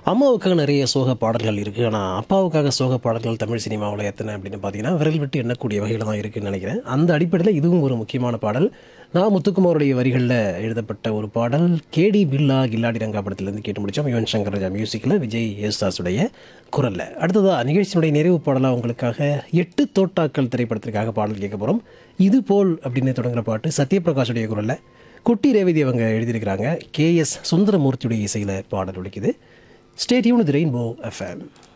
அம்மாவுக்காக நிறைய சோக பாடல்கள் இருக்குது ஆனால் அப்பாவுக்காக சோக பாடல்கள் தமிழ் சினிமாவில் எத்தனை அப்படின்னு பார்த்தீங்கன்னா விரல் விட்டு எண்ணக்கூடிய வகையில் தான் இருக்குன்னு நினைக்கிறேன் அந்த அடிப்படையில் இதுவும் ஒரு முக்கியமான பாடல் நான் முத்துக்குமாருடைய வரிகளில் எழுதப்பட்ட ஒரு பாடல் கேடி பில்லா கில்லாடி ரங்கா படத்துலேருந்து கேட்டு முடித்தோம் யுவன் சங்கர் ராஜா மியூசிக்கில் விஜய் யேசுதாஸுடைய குரலில் அடுத்ததாக நிகழ்ச்சியினுடைய நிறைவு பாடலாக உங்களுக்காக எட்டு தோட்டாக்கள் திரைப்படத்திற்காக பாடல் கேட்க போகிறோம் இது போல் அப்படின்னு தொடங்குற பாட்டு சத்யபிரகாஷுடைய குரலில் குட்டி ரேவதி அவங்க எழுதியிருக்கிறாங்க கே எஸ் சுந்தரமூர்த்தியுடைய இசையில் பாடல் ஒழிக்குது ஸ்டேடியூன் ரெயின்போ எஃப்எம்